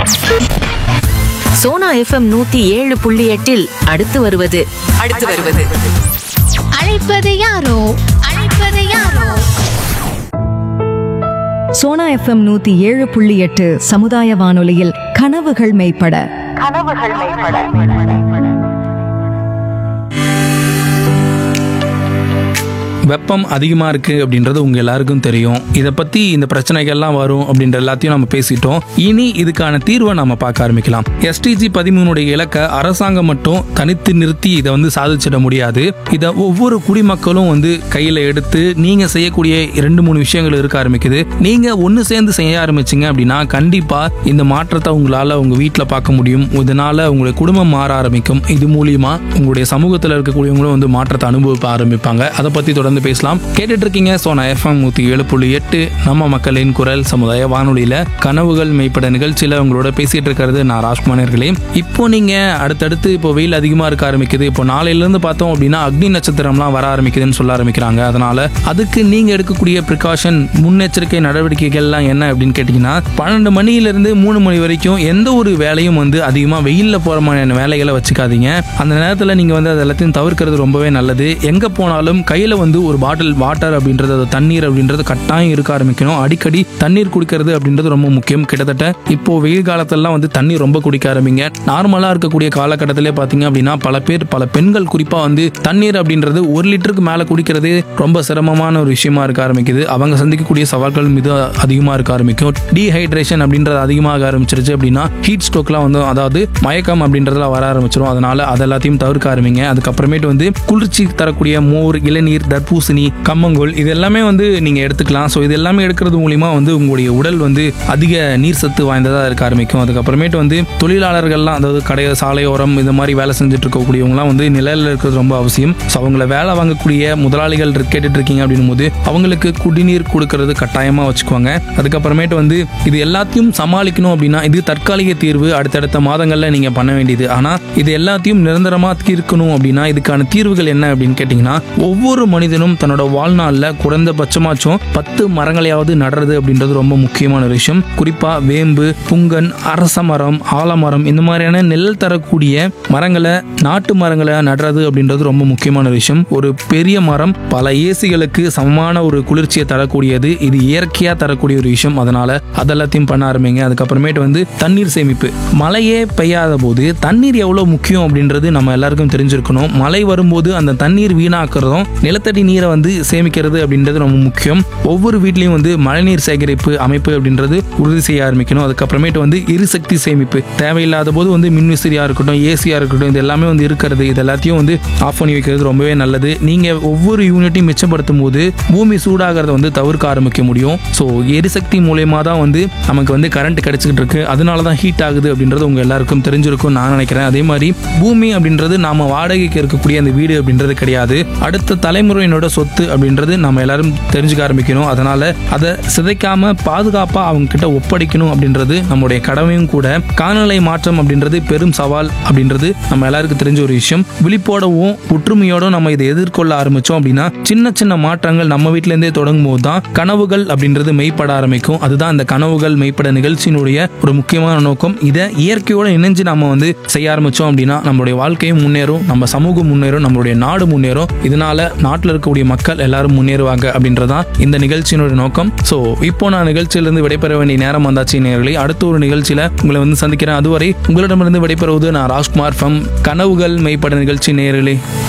Sona FM நூத்தி ஏழு புள்ளி எட்டில் அடுத்து வருவது அடுத்து வருவது அழைப்பது யாரோ அழைப்பது யாரோ சோனா எஃப்எம் நூத்தி ஏழு புள்ளி எட்டு சமுதாய வானொலியில் கனவுகள் மெய்ப்பட வெப்பம் அதிகமாக இருக்குது அப்படின்றது உங்கள் எல்லாருக்கும் தெரியும் இதை பற்றி இந்த பிரச்சனைகள்லாம் வரும் அப்படின்ற எல்லாத்தையும் நம்ம பேசிட்டோம் இனி இதுக்கான தீர்வை நம்ம பார்க்க ஆரம்பிக்கலாம் எஸ்டிஜி பதிமூணுடைய இலக்கை அரசாங்கம் மட்டும் தனித்து நிறுத்தி இதை வந்து சாதிச்சிட முடியாது இதை ஒவ்வொரு குடிமக்களும் வந்து கையில் எடுத்து நீங்கள் செய்யக்கூடிய ரெண்டு மூணு விஷயங்கள் இருக்க ஆரம்பிக்குது நீங்கள் ஒன்று சேர்ந்து செய்ய ஆரம்பிச்சிங்க அப்படின்னா கண்டிப்பாக இந்த மாற்றத்தை உங்களால் உங்கள் வீட்டில் பார்க்க முடியும் இதனால் உங்களுடைய குடும்பம் மாற ஆரம்பிக்கும் இது மூலியமா உங்களுடைய சமூகத்தில் இருக்கக்கூடியவங்களும் வந்து மாற்றத்தை அனுபவிக்க ஆரம்பிப்பாங்க அதை பற்றி தொடர்ந்து பேசலாம் கேட்டுட்டு இருக்கீங்க சோனா எஃப்எம் நூற்றி ஏழு புள்ளி எட்டு நம்ம மக்களின் குரல் சமுதாய வானொலியில் கனவுகள் மெய்ப்பட நிகழ்ச்சியில் உங்களோட பேசிட்டு இருக்கிறது நான் ராஜ்குமார்களே இப்போ நீங்கள் அடுத்தடுத்து இப்போ வெயில் அதிகமாக இருக்க ஆரம்பிக்குது இப்போ நாளையிலேருந்து பார்த்தோம் அப்படின்னா அக்னி நட்சத்திரம்லாம் வர ஆரம்பிக்குதுன்னு சொல்ல ஆரம்பிக்கிறாங்க அதனால அதுக்கு நீங்கள் எடுக்கக்கூடிய ப்ரிகாஷன் முன்னெச்சரிக்கை நடவடிக்கைகள்லாம் என்ன அப்படின்னு கேட்டிங்கன்னா பன்னெண்டு மணியிலிருந்து மூணு மணி வரைக்கும் எந்த ஒரு வேலையும் வந்து அதிகமாக வெயிலில் போகிற மாதிரியான வேலைகளை வச்சுக்காதீங்க அந்த நேரத்தில் நீங்கள் வந்து அது எல்லாத்தையும் தவிர்க்கிறது ரொம்பவே நல்லது எங்கே போனாலும் கையில் வந்து ஒரு பாட்டில் வாட்டர் அப்படின்றது அது தண்ணீர் அப்படின்றது கட்டாயம் இருக்க ஆரம்பிக்கணும் அடிக்கடி தண்ணீர் குடிக்கிறது அப்படின்றது ரொம்ப முக்கியம் கிட்டத்தட்ட இப்போ வெயில் காலத்திலலாம் வந்து தண்ணீர் ரொம்ப குடிக்க ஆரம்பிங்க நார்மலாக இருக்கக்கூடிய காலகட்டத்திலே பார்த்தீங்க அப்படின்னா பல பேர் பல பெண்கள் குறிப்பாக வந்து தண்ணீர் அப்படின்றது ஒரு லிட்டருக்கு மேலே குடிக்கிறது ரொம்ப சிரமமான ஒரு விஷயமா இருக்க ஆரம்பிக்குது அவங்க சந்திக்கக்கூடிய சவால்கள் மிக அதிகமாக இருக்க ஆரம்பிக்கும் டீஹைட்ரேஷன் அப்படின்றது அதிகமாக ஆரம்பிச்சிருச்சு அப்படின்னா ஹீட் ஸ்ட்ரோக்லாம் வந்து அதாவது மயக்கம் அப்படின்றதுலாம் வர ஆரம்பிச்சிடும் அதனால அது எல்லாத்தையும் தவிர்க்க ஆரம்பிங்க அதுக்கப்புறமேட்டு வந்து குளிர்ச்சி தரக்கூடிய மோர் இளநீர் தர்பூசணி கம்மங்கூழ் இது எல்லாமே வந்து நீங்க எடுத்துக்கலாம் ஸோ இது எல்லாமே எடுக்கிறது மூலியமா வந்து உங்களுடைய உடல் வந்து அதிக நீர் சத்து வாய்ந்ததாக இருக்க ஆரம்பிக்கும் அதுக்கப்புறமேட்டு வந்து தொழிலாளர்கள்லாம் அதாவது கடை சாலையோரம் இந்த மாதிரி வேலை செஞ்சுட்டு இருக்கக்கூடியவங்கலாம் வந்து நிழலில் இருக்கிறது ரொம்ப அவசியம் ஸோ அவங்கள வேலை வாங்கக்கூடிய முதலாளிகள் இரு- கேட்டுட்டு இருக்கீங்க அப்படின்னும் போது அவங்களுக்கு குடிநீர் கொடுக்கறது கட்டாயமா வச்சுக்கோங்க அதுக்கப்புறமேட்டு வந்து இது எல்லாத்தையும் சமாளிக்கணும் அப்படின்னா இது தற்காலிக தீர்வு அடுத்தடுத்த மாதங்கள்ல நீங்க பண்ண வேண்டியது ஆனா இது எல்லாத்தையும் நிரந்தரமா தீர்க்கணும் அப்படின்னா இதுக்கான தீர்வுகள் என்ன அப்படின்னு கேட்டீங்கன்னா ஒவ்வொரு மனிதனும் தன்னோட வாழ்நாளில் குறைந்தபட்சமாச்சும் பத்து மரங்களையாவது நடுறது அப்படின்றது ரொம்ப முக்கியமான ஒரு விஷயம் குறிப்பா வேம்பு புங்கன் அரச மரம் ஆலமரம் இந்த மாதிரியான நெல் தரக்கூடிய மரங்களை நாட்டு மரங்களை நடுறது அப்படின்றது ரொம்ப முக்கியமான ஒரு விஷயம் ஒரு பெரிய மரம் பல ஏசிகளுக்கு சமமான ஒரு குளிர்ச்சியை தரக்கூடியது இது இயற்கையா தரக்கூடிய ஒரு விஷயம் அதனால அதெல்லாத்தையும் பண்ண ஆரம்பிங்க அதுக்கப்புறமேட்டு வந்து தண்ணீர் சேமிப்பு மழையே பெய்யாத போது தண்ணீர் எவ்வளவு முக்கியம் அப்படின்றது நம்ம எல்லாருக்கும் தெரிஞ்சிருக்கணும் மழை வரும்போது அந்த தண்ணீர் வீணாக்குறதும் நிலத்தடி நீரை வந்து சேமிக்கிறது அப்படின்றது ரொம்ப முக்கியம் ஒவ்வொரு வீட்லயும் வந்து மழைநீர் சேகரிப்பு அமைப்பு அப்படின்றது உறுதி செய்ய ஆரம்பிக்கணும் அதுக்கப்புறமேட்டு வந்து எரிசக்தி சேமிப்பு தேவையில்லாத போது வந்து மின்விசிறியா இருக்கட்டும் ஏசியா இருக்கட்டும் இது எல்லாமே வந்து இருக்கிறது இது எல்லாத்தையும் வந்து ஆஃப் பண்ணி வைக்கிறது ரொம்பவே நல்லது நீங்க ஒவ்வொரு யூனிட்டையும் மிச்சப்படுத்தும் போது பூமி சூடாகிறத வந்து தவிர்க்க ஆரம்பிக்க முடியும் ஸோ எரிசக்தி மூலயமா தான் வந்து நமக்கு வந்து கரண்ட் கிடைச்சிக்கிட்டு இருக்கு அதனால தான் ஹீட் ஆகுது அப்படின்றது உங்க எல்லாருக்கும் தெரிஞ்சிருக்கும் நான் நினைக்கிறேன் அதே மாதிரி பூமி அப்படின்றது நாம வாடகைக்கு இருக்கக்கூடிய அந்த வீடு அப்படின்றது கிடையாது அடுத்த தலைமுறையினோட சொத்து அப்படின்றது நம்ம எல்லாரும் தெரிஞ்சுக்க ஆரம்பிக்கணும் அதனால அதை சிதைக்காம பாதுகாப்பா அவங்க கிட்ட ஒப்படைக்கணும் அப்படின்றது நம்முடைய கடமையும் கூட காலநிலை மாற்றம் அப்படின்றது பெரும் சவால் அப்படின்றது நம்ம எல்லாருக்கும் தெரிஞ்ச ஒரு விஷயம் விழிப்போடவும் ஒற்றுமையோடும் நம்ம இதை எதிர்கொள்ள ஆரம்பிச்சோம் அப்படின்னா சின்ன சின்ன மாற்றங்கள் நம்ம வீட்ல இருந்தே தொடங்கும் போது தான் கனவுகள் அப்படின்றது மெய்ப்பட ஆரம்பிக்கும் அதுதான் இந்த கனவுகள் மெய்ப்பட நிகழ்ச்சியினுடைய ஒரு முக்கியமான நோக்கம் இதை இயற்கையோட இணைஞ்சு நம்ம வந்து செய்ய ஆரம்பிச்சோம் அப்படின்னா நம்மளுடைய வாழ்க்கையும் முன்னேறும் நம்ம சமூகம் முன்னேறும் நம்மளுடைய நாடு முன்னேறும் இதனால நாட்டில் இருக்கக்கூடிய மக்கள் எல்லாரும் முன்னேறுவாங்க அப்படின்றதான் இந்த நிகழ்ச்சியினுடைய நோக்கம் ஸோ இப்போ நான் நிகழ்ச்சியிலிருந்து விடைபெற வேண்டிய நேரம் வந்தாச்சு நேர்களை அடுத்த ஒரு நிகழ்ச்சியில உங்களை வந்து சந்திக்கிறேன் அதுவரை உங்களிடமிருந்து விடைபெறுவது நான் ராஜ்குமார் ஃப்ரம் கனவுகள் மெய்ப்பட நிகழ்ச்சி நேயர்களே